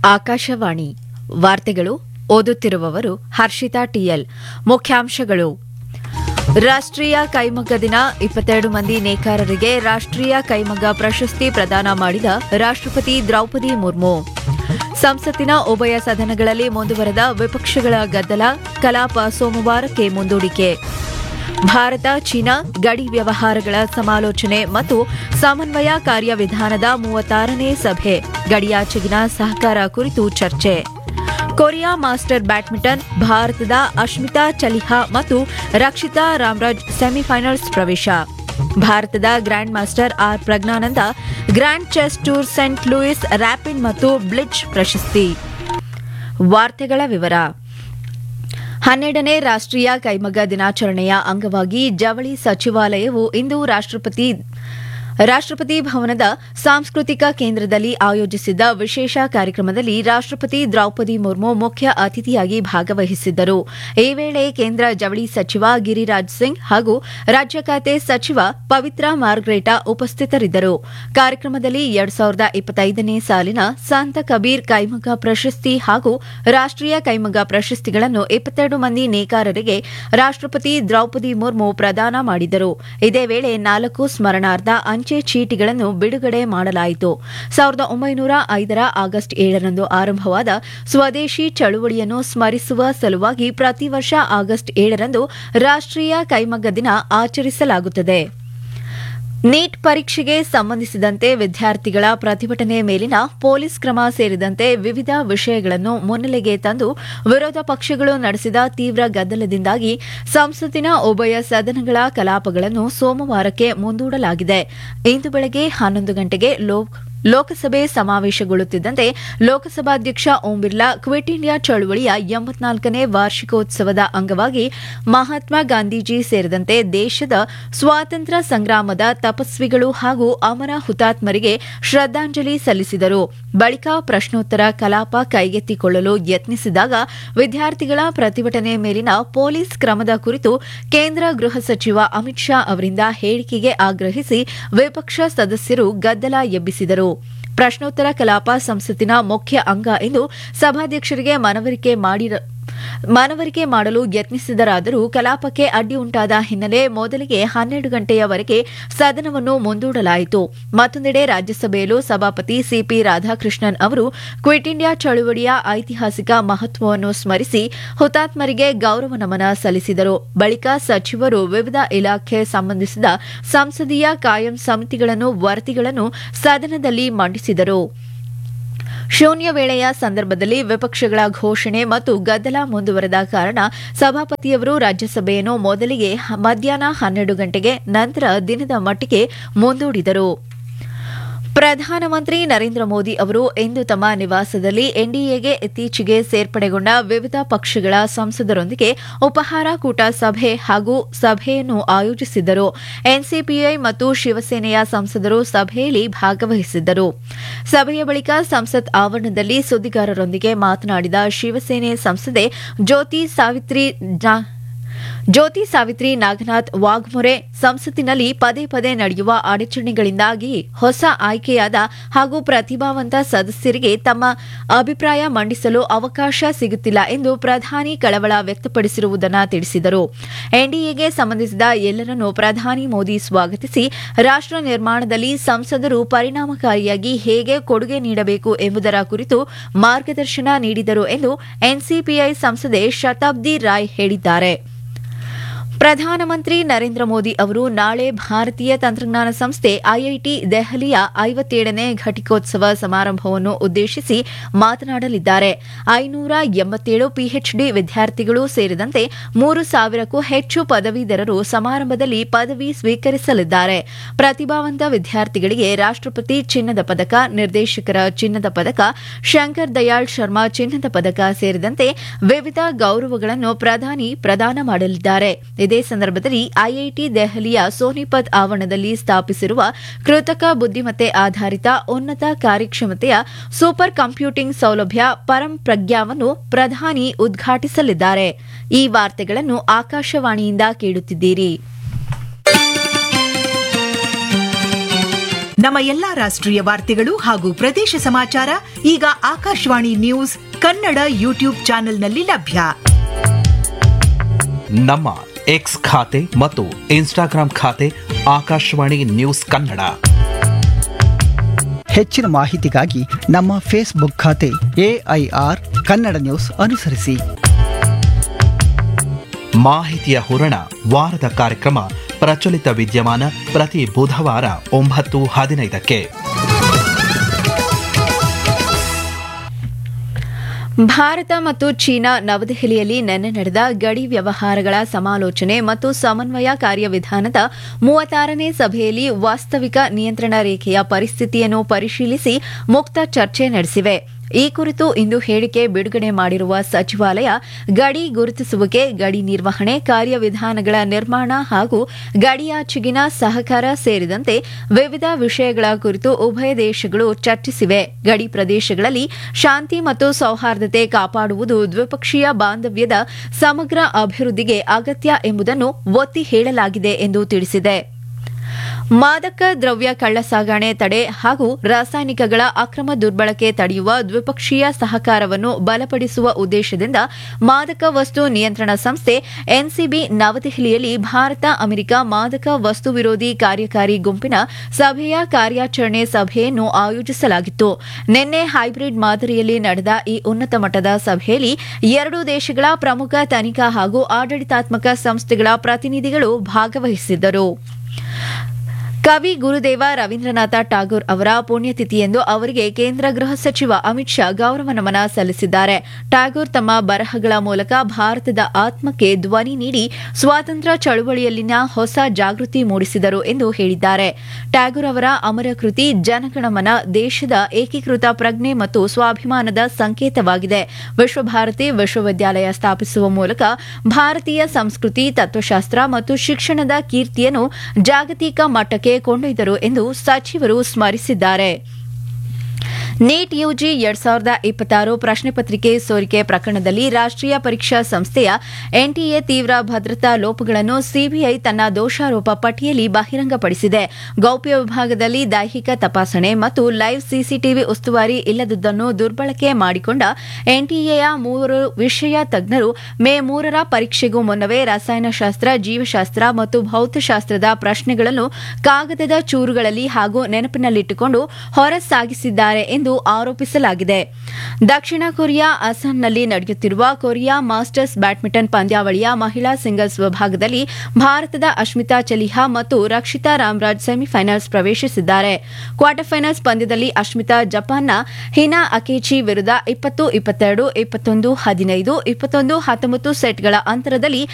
ಆಕಾಶವಾಣಿ ವಾರ್ತೆಗಳು ಓದುತ್ತಿರುವವರು ಹರ್ಷಿತಾ ಟಿಎಲ್ ಮುಖ್ಯಾಂಶಗಳು ರಾಷ್ಟ್ರೀಯ ಕೈಮಗ್ಗ ದಿನ ಇಪ್ಪತ್ತೆರಡು ಮಂದಿ ನೇಕಾರರಿಗೆ ರಾಷ್ಟ್ರೀಯ ಕೈಮಗ್ಗ ಪ್ರಶಸ್ತಿ ಪ್ರದಾನ ಮಾಡಿದ ರಾಷ್ಟ್ರಪತಿ ದ್ರೌಪದಿ ಮುರ್ಮು ಸಂಸತ್ತಿನ ಉಭಯ ಸದನಗಳಲ್ಲಿ ಮುಂದುವರೆದ ವಿಪಕ್ಷಗಳ ಗದ್ದಲ ಕಲಾಪ ಸೋಮವಾರಕ್ಕೆ ಮುಂದೂಡಿಕೆ ಭಾರತ ಚೀನಾ ಗಡಿ ವ್ಯವಹಾರಗಳ ಸಮಾಲೋಚನೆ ಮತ್ತು ಸಮನ್ವಯ ಕಾರ್ಯವಿಧಾನದ ಮೂವತ್ತಾರನೇ ಸಭೆ ಗಡಿಯಾಚೆಗಿನ ಸಹಕಾರ ಕುರಿತು ಚರ್ಚೆ ಕೊರಿಯಾ ಮಾಸ್ಟರ್ ಬ್ಯಾಡ್ಮಿಂಟನ್ ಭಾರತದ ಅಶ್ಮಿತಾ ಚಲಿಹಾ ಮತ್ತು ರಕ್ಷಿತಾ ರಾಮ್ರಾಜ್ ಸೆಮಿಫೈನಲ್ಸ್ ಪ್ರವೇಶ ಭಾರತದ grand master R Praggnanandhaa grand chess tour Saint Louis rapid ಮತ್ತು ಬ್ಲಿಡ್ಜ್ ಪ್ರಶಸ್ತಿ ವಾರ್ತೆಗಳ ವಿವರ ಹನ್ನೆರಡನೇ ರಾಷ್ಟ್ರೀಯ ಕೈಮಗ್ಗ ದಿನಾಚರಣೆಯ ಅಂಗವಾಗಿ ಜವಳಿ ಸಚಿವಾಲಯವು ಇಂದು ರಾಷ್ಟ್ರಪತಿ ರಾಷ್ಟ್ರಪತಿ ಭವನದ ಸಾಂಸ್ಕೃತಿಕ ಕೇಂದ್ರದಲ್ಲಿ ಆಯೋಜಿಸಿದ್ದ ವಿಶೇಷ ಕಾರ್ಯಕ್ರಮದಲ್ಲಿ ರಾಷ್ಟ್ರಪತಿ ದ್ರೌಪದಿ ಮುರ್ಮು ಮುಖ್ಯ ಅತಿಥಿಯಾಗಿ ಭಾಗವಹಿಸಿದ್ದರು ಈ ವೇಳೆ ಕೇಂದ್ರ ಜವಳಿ ಸಚಿವ ಗಿರಿರಾಜ್ ಸಿಂಗ್ ಹಾಗೂ ರಾಜ್ಯ ಖಾತೆ ಸಚಿವ ಪವಿತ್ರ ಮಾರ್ಗ್ರೇಟಾ ಉಪಸ್ಥಿತರಿದ್ದರು ಕಾರ್ಯಕ್ರಮದಲ್ಲಿ ಎರಡ್ ಸಾವಿರದ ಇಪ್ಪತ್ತೈದನೇ ಸಾಲಿನ ಸಂತ ಕಬೀರ್ ಕೈಮಗ್ಗ ಪ್ರಶಸ್ತಿ ಹಾಗೂ ರಾಷ್ಟ್ರೀಯ ಕೈಮಗ್ಗ ಪ್ರಶಸ್ತಿಗಳನ್ನು ಇಪ್ಪತ್ತೆರಡು ಮಂದಿ ನೇಕಾರರಿಗೆ ರಾಷ್ಟ್ರಪತಿ ದ್ರೌಪದಿ ಮುರ್ಮು ಪ್ರದಾನ ಮಾಡಿದರು ಇದೇ ವೇಳೆ ನಾಲ್ಕು ಸ್ಮರಣಾರ್ಥ ಅಂಚೆ ಚೀಟಿಗಳನ್ನು ಬಿಡುಗಡೆ ಮಾಡಲಾಯಿತು ಸಾವಿರದ ಒಂಬೈನೂರ ಐದರ ಆಗಸ್ಟ್ ಏಳರಂದು ಆರಂಭವಾದ ಸ್ವದೇಶಿ ಚಳುವಳಿಯನ್ನು ಸ್ಮರಿಸುವ ಸಲುವಾಗಿ ಪ್ರತಿ ವರ್ಷ ಆಗಸ್ಟ್ ಏಳರಂದು ರಾಷ್ಟ್ರೀಯ ಕೈಮಗ್ಗ ದಿನ ಆಚರಿಸಲಾಗುತ್ತದೆ ನೀಟ್ ಪರೀಕ್ಷೆಗೆ ಸಂಬಂಧಿಸಿದಂತೆ ವಿದ್ಯಾರ್ಥಿಗಳ ಪ್ರತಿಭಟನೆ ಮೇಲಿನ ಪೊಲೀಸ್ ಕ್ರಮ ಸೇರಿದಂತೆ ವಿವಿಧ ವಿಷಯಗಳನ್ನು ಮುನ್ನೆಲೆಗೆ ತಂದು ವಿರೋಧ ಪಕ್ಷಗಳು ನಡೆಸಿದ ತೀವ್ರ ಗದ್ದಲದಿಂದಾಗಿ ಸಂಸತ್ತಿನ ಉಭಯ ಸದನಗಳ ಕಲಾಪಗಳನ್ನು ಸೋಮವಾರಕ್ಕೆ ಮುಂದೂಡಲಾಗಿದೆ ಇಂದು ಬೆಳಗ್ಗೆ ಹನ್ನೊಂದು ಗಂಟೆಗೆ ಲೋಕಸಭೆ ಸಮಾವೇಶಗೊಳ್ಳುತ್ತಿದ್ದಂತೆ ಲೋಕಸಭಾಧ್ಯಕ್ಷ ಓಂ ಬಿರ್ಲಾ ಕ್ವಿಟ್ ಇಂಡಿಯಾ ಚಳವಳಿಯ ಎಂಬತ್ನಾಲ್ಕನೇ ವಾರ್ಷಿಕೋತ್ಸವದ ಅಂಗವಾಗಿ ಮಹಾತ್ಮ ಗಾಂಧೀಜಿ ಸೇರಿದಂತೆ ದೇಶದ ಸ್ವಾತಂತ್ರ್ಯ ಸಂಗ್ರಾಮದ ತಪಸ್ವಿಗಳು ಹಾಗೂ ಅಮರ ಹುತಾತ್ಮರಿಗೆ ಶ್ರದ್ದಾಂಜಲಿ ಸಲ್ಲಿಸಿದರು ಬಳಿಕ ಪ್ರಶ್ನೋತ್ತರ ಕಲಾಪ ಕೈಗೆತ್ತಿಕೊಳ್ಳಲು ಯತ್ನಿಸಿದಾಗ ವಿದ್ಯಾರ್ಥಿಗಳ ಪ್ರತಿಭಟನೆ ಮೇಲಿನ ಪೊಲೀಸ್ ಕ್ರಮದ ಕುರಿತು ಕೇಂದ್ರ ಗೃಹ ಸಚಿವ ಅಮಿತ್ ಶಾ ಅವರಿಂದ ಹೇಳಿಕೆಗೆ ಆಗ್ರಹಿಸಿ ವಿಪಕ್ಷ ಸದಸ್ಯರು ಗದ್ದಲ ಎಬ್ಬಿಸಿದರು ಪ್ರಶ್ನೋತ್ತರ ಕಲಾಪ ಸಂಸತ್ತಿನ ಮುಖ್ಯ ಅಂಗ ಎಂದು ಸಭಾಧ್ಯಕ್ಷರಿಗೆ ಮನವರಿಕೆ ಮನವರಿಕೆ ಮಾಡಲು ಯತ್ನಿಸಿದರಾದರೂ ಕಲಾಪಕ್ಕೆ ಅಡ್ಡಿ ಉಂಟಾದ ಹಿನ್ನೆಲೆ ಮೊದಲಿಗೆ ಹನ್ನೆರಡು ಗಂಟೆಯವರೆಗೆ ಸದನವನ್ನು ಮುಂದೂಡಲಾಯಿತು ಮತ್ತೊಂದೆಡೆ ರಾಜ್ಯಸಭೆಯಲ್ಲೂ ಸಭಾಪತಿ ಸಿಪಿ ರಾಧಾಕೃಷ್ಣನ್ ಅವರು ಕ್ವಿಟ್ ಇಂಡಿಯಾ ಚಳುವಳಿಯ ಐತಿಹಾಸಿಕ ಮಹತ್ವವನ್ನು ಸ್ಮರಿಸಿ ಹುತಾತ್ಮರಿಗೆ ಗೌರವ ನಮನ ಸಲ್ಲಿಸಿದರು ಬಳಿಕ ಸಚಿವರು ವಿವಿಧ ಇಲಾಖೆ ಸಂಬಂಧಿಸಿದ ಸಂಸದೀಯ ಕಾಯಂ ಸಮಿತಿಗಳನ್ನು ವರದಿಗಳನ್ನು ಸದನದಲ್ಲಿ ಮಂಡಿಸಿದರು ಶೂನ್ಯ ವೇಳೆಯ ಸಂದರ್ಭದಲ್ಲಿ ವಿಪಕ್ಷಗಳ ಘೋಷಣೆ ಮತ್ತು ಗದ್ದಲ ಮುಂದುವರೆದ ಕಾರಣ ಸಭಾಪತಿಯವರು ರಾಜ್ಯಸಭೆಯನ್ನು ಮೊದಲಿಗೆ ಮಧ್ಯಾಹ್ನ ಹನ್ನೆರಡು ಗಂಟೆಗೆ ನಂತರ ದಿನದ ಮಟ್ಟಿಗೆ ಮುಂದೂಡಿದರು ಪ್ರಧಾನಮಂತ್ರಿ ನರೇಂದ್ರ ಮೋದಿ ಅವರು ಇಂದು ತಮ್ಮ ನಿವಾಸದಲ್ಲಿ ಎನ್ಡಿಎಗೆ ಇತ್ತೀಚೆಗೆ ಸೇರ್ಪಡೆಗೊಂಡ ವಿವಿಧ ಪಕ್ಷಗಳ ಸಂಸದರೊಂದಿಗೆ ಉಪಹಾರ ಕೂಟ ಸಭೆ ಹಾಗೂ ಸಭೆಯನ್ನು ಆಯೋಜಿಸಿದ್ದರು ಎನ್ಸಿಪಿಐ ಮತ್ತು ಶಿವಸೇನೆಯ ಸಂಸದರು ಸಭೆಯಲ್ಲಿ ಭಾಗವಹಿಸಿದ್ದರು ಸಭೆಯ ಬಳಿಕ ಸಂಸತ್ ಆವರಣದಲ್ಲಿ ಸುದ್ದಿಗಾರರೊಂದಿಗೆ ಮಾತನಾಡಿದ ಶಿವಸೇನೆ ಸಂಸದೆ ಜ್ಯೋತಿ ಸಾವಿತ್ರಿ ಜ್ಯೋತಿ ಸಾವಿತ್ರಿ ನಾಗನಾಥ್ ವಾಘ್ಮೊರೆ ಸಂಸತ್ತಿನಲ್ಲಿ ಪದೇ ಪದೇ ನಡೆಯುವ ಅಡಚಣೆಗಳಿಂದಾಗಿ ಹೊಸ ಆಯ್ಕೆಯಾದ ಹಾಗೂ ಪ್ರತಿಭಾವಂತ ಸದಸ್ಯರಿಗೆ ತಮ್ಮ ಅಭಿಪ್ರಾಯ ಮಂಡಿಸಲು ಅವಕಾಶ ಸಿಗುತ್ತಿಲ್ಲ ಎಂದು ಪ್ರಧಾನಿ ಕಳವಳ ವ್ಯಕ್ತಪಡಿಸಿರುವುದನ್ನು ತಿಳಿಸಿದರು ಎನ್ಡಿಎಗೆ ಸಂಬಂಧಿಸಿದ ಎಲ್ಲರನ್ನೂ ಪ್ರಧಾನಿ ಮೋದಿ ಸ್ವಾಗತಿಸಿ ರಾಷ್ಟ ನಿರ್ಮಾಣದಲ್ಲಿ ಸಂಸದರು ಪರಿಣಾಮಕಾರಿಯಾಗಿ ಹೇಗೆ ಕೊಡುಗೆ ನೀಡಬೇಕು ಎಂಬುದರ ಕುರಿತು ಮಾರ್ಗದರ್ಶನ ನೀಡಿದರು ಎಂದು ಎನ್ಸಿಪಿಐ ಸಂಸದೆ ಶತಾಬ್ದಿ ರಾಯ್ ಹೇಳಿದ್ದಾರೆ ಪ್ರಧಾನಮಂತ್ರಿ ನರೇಂದ್ರ ಮೋದಿ ಅವರು ನಾಳೆ ಭಾರತೀಯ ತಂತ್ರಜ್ಞಾನ ಸಂಸ್ಥೆ ಐಐಟಿ ದೆಹಲಿಯ ಐವತ್ತೇಳನೇ ಘಟಿಕೋತ್ಸವ ಸಮಾರಂಭವನ್ನು ಉದ್ದೇಶಿಸಿ ಮಾತನಾಡಲಿದ್ದಾರೆ ಐನೂರ ಎಂಬತ್ತೇಳು ಪಿಎಚ್ಡಿ ವಿದ್ಯಾರ್ಥಿಗಳು ಸೇರಿದಂತೆ ಮೂರು ಸಾವಿರಕ್ಕೂ ಹೆಚ್ಚು ಪದವೀಧರರು ಸಮಾರಂಭದಲ್ಲಿ ಪದವಿ ಸ್ವೀಕರಿಸಲಿದ್ದಾರೆ ಪ್ರತಿಭಾವಂತ ವಿದ್ಯಾರ್ಥಿಗಳಿಗೆ ರಾಷ್ಟಪತಿ ಚಿನ್ನದ ಪದಕ ನಿರ್ದೇಶಕರ ಚಿನ್ನದ ಪದಕ ಶಂಕರ್ ದಯಾಳ್ ಶರ್ಮಾ ಚಿನ್ನದ ಪದಕ ಸೇರಿದಂತೆ ವಿವಿಧ ಗೌರವಗಳನ್ನು ಪ್ರಧಾನಿ ಪ್ರದಾನ ಮಾಡಲಿದ್ದಾರೆ ಇದೇ ಸಂದರ್ಭದಲ್ಲಿ ಐಐಟಿ ದೆಹಲಿಯ ಸೋನಿಪತ್ ಆವರಣದಲ್ಲಿ ಸ್ಥಾಪಿಸಿರುವ ಕೃತಕ ಬುದ್ದಿಮತ್ತೆ ಆಧಾರಿತ ಉನ್ನತ ಕಾರ್ಯಕ್ಷಮತೆಯ ಸೂಪರ್ ಕಂಪ್ಯೂಟಿಂಗ್ ಸೌಲಭ್ಯ ಪರಂ ಪ್ರಜ್ಞಾವನ್ನು ಪ್ರಧಾನಿ ಉದ್ಘಾಟಿಸಲಿದ್ದಾರೆ ಈ ವಾರ್ತೆಗಳನ್ನು ಆಕಾಶವಾಣಿಯಿಂದ ಕೇಳುತ್ತಿದ್ದೀರಿ ನಮ್ಮ ಎಲ್ಲಾ ರಾಷ್ಟ್ರೀಯ ವಾರ್ತೆಗಳು ಹಾಗೂ ಪ್ರದೇಶ ಸಮಾಚಾರ ಈಗ ಆಕಾಶವಾಣಿ ನ್ಯೂಸ್ ಕನ್ನಡ ಯೂಟ್ಯೂಬ್ ಚಾನೆಲ್ನಲ್ಲಿ ಲಭ್ಯ ನಮ್ಮ ಎಕ್ಸ್ ಖಾತೆ ಮತ್ತು ಇನ್ಸ್ಟಾಗ್ರಾಂ ಖಾತೆ ಆಕಾಶವಾಣಿ ನ್ಯೂಸ್ ಕನ್ನಡ ಹೆಚ್ಚಿನ ಮಾಹಿತಿಗಾಗಿ ನಮ್ಮ ಫೇಸ್ಬುಕ್ ಖಾತೆ ಎಐಆರ್ ಕನ್ನಡ ನ್ಯೂಸ್ ಅನುಸರಿಸಿ ಮಾಹಿತಿಯ ಹೂರಣ ವಾರದ ಕಾರ್ಯಕ್ರಮ ಪ್ರಚಲಿತ ವಿದ್ಯಮಾನ ಪ್ರತಿ ಬುಧವಾರ ಒಂಬತ್ತು ಹದಿನೈದಕ್ಕೆ ಭಾರತ ಮತ್ತು ಚೀನಾ ನವದೆಹಲಿಯಲ್ಲಿ ನಿನ್ನೆ ನಡೆದ ಗಡಿ ವ್ಯವಹಾರಗಳ ಸಮಾಲೋಚನೆ ಮತ್ತು ಸಮನ್ವಯ ಕಾರ್ಯವಿಧಾನದ ಮೂವತ್ತಾರನೇ ಸಭೆಯಲ್ಲಿ ವಾಸ್ತವಿಕ ನಿಯಂತ್ರಣ ರೇಖೆಯ ಪರಿಸ್ಥಿತಿಯನ್ನು ಪರಿಶೀಲಿಸಿ ಮುಕ್ತ ಚರ್ಚೆ ನಡೆಸಿವೆ ಈ ಕುರಿತು ಇಂದು ಹೇಳಿಕೆ ಬಿಡುಗಡೆ ಮಾಡಿರುವ ಸಚಿವಾಲಯ ಗಡಿ ಗುರುತಿಸುವಿಕೆ ಗಡಿ ನಿರ್ವಹಣೆ ಕಾರ್ಯವಿಧಾನಗಳ ನಿರ್ಮಾಣ ಹಾಗೂ ಗಡಿಯಾಚೆಗಿನ ಸಹಕಾರ ಸೇರಿದಂತೆ ವಿವಿಧ ವಿಷಯಗಳ ಕುರಿತು ಉಭಯ ದೇಶಗಳು ಚರ್ಚಿಸಿವೆ ಗಡಿ ಪ್ರದೇಶಗಳಲ್ಲಿ ಶಾಂತಿ ಮತ್ತು ಸೌಹಾರ್ದತೆ ಕಾಪಾಡುವುದು ದ್ವಿಪಕ್ಷೀಯ ಬಾಂಧವ್ಯದ ಸಮಗ್ರ ಅಭಿವೃದ್ಧಿಗೆ ಅಗತ್ಯ ಎಂಬುದನ್ನು ಒತ್ತಿ ಹೇಳಲಾಗಿದೆ ಎಂದು ತಿಳಿಸಿದೆ ಮಾದಕ ದ್ರವ್ಯ ಕಳ್ಳಸಾಗಣೆ ತಡೆ ಹಾಗೂ ರಾಸಾಯನಿಕಗಳ ಅಕ್ರಮ ದುರ್ಬಳಕೆ ತಡೆಯುವ ದ್ವಿಪಕ್ಷೀಯ ಸಹಕಾರವನ್ನು ಬಲಪಡಿಸುವ ಉದ್ದೇಶದಿಂದ ಮಾದಕ ವಸ್ತು ನಿಯಂತ್ರಣ ಸಂಸ್ಥೆ ಎನ್ಸಿಬಿ ನವದೆಹಲಿಯಲ್ಲಿ ಭಾರತ ಅಮೆರಿಕ ಮಾದಕ ವಸ್ತು ವಿರೋಧಿ ಕಾರ್ಯಕಾರಿ ಗುಂಪಿನ ಸಭೆಯ ಕಾರ್ಯಾಚರಣೆ ಸಭೆಯನ್ನು ಆಯೋಜಿಸಲಾಗಿತ್ತು ನಿನ್ನೆ ಹೈಬ್ರಿಡ್ ಮಾದರಿಯಲ್ಲಿ ನಡೆದ ಈ ಉನ್ನತ ಮಟ್ಟದ ಸಭೆಯಲ್ಲಿ ಎರಡೂ ದೇಶಗಳ ಪ್ರಮುಖ ತನಿಖಾ ಹಾಗೂ ಆಡಳಿತಾತ್ಮಕ ಸಂಸ್ಥೆಗಳ ಪ್ರತಿನಿಧಿಗಳು ಭಾಗವಹಿಸಿದ್ದರು ಕವಿ ಗುರುದೇವ ರವೀಂದ್ರನಾಥ ಟಾಗೋರ್ ಅವರ ಪುಣ್ಯತಿಥಿಯೆಂದು ಅವರಿಗೆ ಕೇಂದ್ರ ಗೃಹ ಸಚಿವ ಅಮಿತ್ ಶಾ ಗೌರವ ನಮನ ಸಲ್ಲಿಸಿದ್ದಾರೆ ಟ್ಯಾಗೋರ್ ತಮ್ಮ ಬರಹಗಳ ಮೂಲಕ ಭಾರತದ ಆತ್ಮಕ್ಕೆ ಧ್ವನಿ ನೀಡಿ ಸ್ವಾತಂತ್ರ್ಯ ಚಳುವಳಿಯಲ್ಲಿನ ಹೊಸ ಜಾಗೃತಿ ಮೂಡಿಸಿದರು ಎಂದು ಹೇಳಿದ್ದಾರೆ ಟ್ಯಾಗೋರ್ ಅವರ ಅಮರ ಕೃತಿ ಜನಗಣಮನ ದೇಶದ ಏಕೀಕೃತ ಪ್ರಜ್ಞೆ ಮತ್ತು ಸ್ವಾಭಿಮಾನದ ಸಂಕೇತವಾಗಿದೆ ವಿಶ್ವಭಾರತಿ ವಿಶ್ವವಿದ್ಯಾಲಯ ಸ್ಥಾಪಿಸುವ ಮೂಲಕ ಭಾರತೀಯ ಸಂಸ್ಕೃತಿ ತತ್ವಶಾಸ್ತ್ರ ಮತ್ತು ಶಿಕ್ಷಣದ ಕೀರ್ತಿಯನ್ನು ಜಾಗತಿಕ ಮಟ್ಟಕ್ಕೆ ಕೊಂಡೊಯ್ದರು ಎಂದು ಸಚಿವರು ಸ್ಮರಿಸಿದ್ದಾರೆ ನೀಟ್ ಯುಜಿ ಎರಡ್ ಸಾವಿರದ ಇಪ್ಪತ್ತಾರು ಪ್ರಶ್ನೆ ಪತ್ರಿಕೆ ಸೋರಿಕೆ ಪ್ರಕರಣದಲ್ಲಿ ರಾಷ್ಟೀಯ ಪರೀಕ್ಷಾ ಸಂಸ್ಥೆಯ ಎನ್ಟಿಎ ತೀವ್ರ ಭದ್ರತಾ ಲೋಪಗಳನ್ನು ಸಿಬಿಐ ತನ್ನ ದೋಷಾರೋಪ ಪಟ್ಟಿಯಲ್ಲಿ ಬಹಿರಂಗಪಡಿಸಿದೆ ಗೌಪ್ಯ ವಿಭಾಗದಲ್ಲಿ ದೈಹಿಕ ತಪಾಸಣೆ ಮತ್ತು ಲೈವ್ ಸಿಸಿಟಿವಿ ಉಸ್ತುವಾರಿ ಇಲ್ಲದುದನ್ನು ದುರ್ಬಳಕೆ ಮಾಡಿಕೊಂಡ ಎನ್ಟಿಎಯ ಮೂವರು ವಿಷಯ ತಜ್ಞರು ಮೇ ಮೂರರ ಪರೀಕ್ಷೆಗೂ ಮುನ್ನವೇ ರಸಾಯನಶಾಸ್ತ್ರ ಜೀವಶಾಸ್ತ್ರ ಮತ್ತು ಭೌತಶಾಸ್ತ್ರದ ಪ್ರಶ್ನೆಗಳನ್ನು ಕಾಗದದ ಚೂರುಗಳಲ್ಲಿ ಹಾಗೂ ನೆನಪಿನಲ್ಲಿಟ್ಟುಕೊಂಡು ಹೊರಸಾಗಿಸಿದ್ದಾರೆ ಎಂದು ಆರೋಪಿಸಲಾಗಿದೆ ದಕ್ಷಿಣ ಕೊರಿಯಾ ಅಸ್ಸಾಂನಲ್ಲಿ ನಡೆಯುತ್ತಿರುವ ಕೊರಿಯಾ ಮಾಸ್ಟರ್ಸ್ ಬ್ಯಾಡ್ಮಿಂಟನ್ ಪಂದ್ಯಾವಳಿಯ ಮಹಿಳಾ ಸಿಂಗಲ್ಸ್ ವಿಭಾಗದಲ್ಲಿ ಭಾರತದ ಅಶ್ಮಿತಾ ಚಲಿಹಾ ಮತ್ತು ರಕ್ಷಿತಾ ರಾಮ್ರಾಜ್ ಸೆಮಿಫೈನಲ್ಸ್ ಪ್ರವೇಶಿಸಿದ್ದಾರೆ ಕ್ವಾರ್ಟರ್ ಫೈನಲ್ಸ್ ಪಂದ್ಯದಲ್ಲಿ ಅಶ್ಮಿತಾ ಜಪಾನ್ನ ಹಿನಾ ಅಕೇಚಿ ವಿರುದ್ಧ ಇಪ್ಪತ್ತು ಇಪ್ಪತ್ತೆರಡು ಇಪ್ಪತ್ತೊಂದು ಹದಿನೈದು ಇಪ್ಪತ್ತೊಂದು ಹತ್ತೊಂಬತ್ತು ಸೆಟ್ಗಳ ಅಂತರದಲ್ಲಿ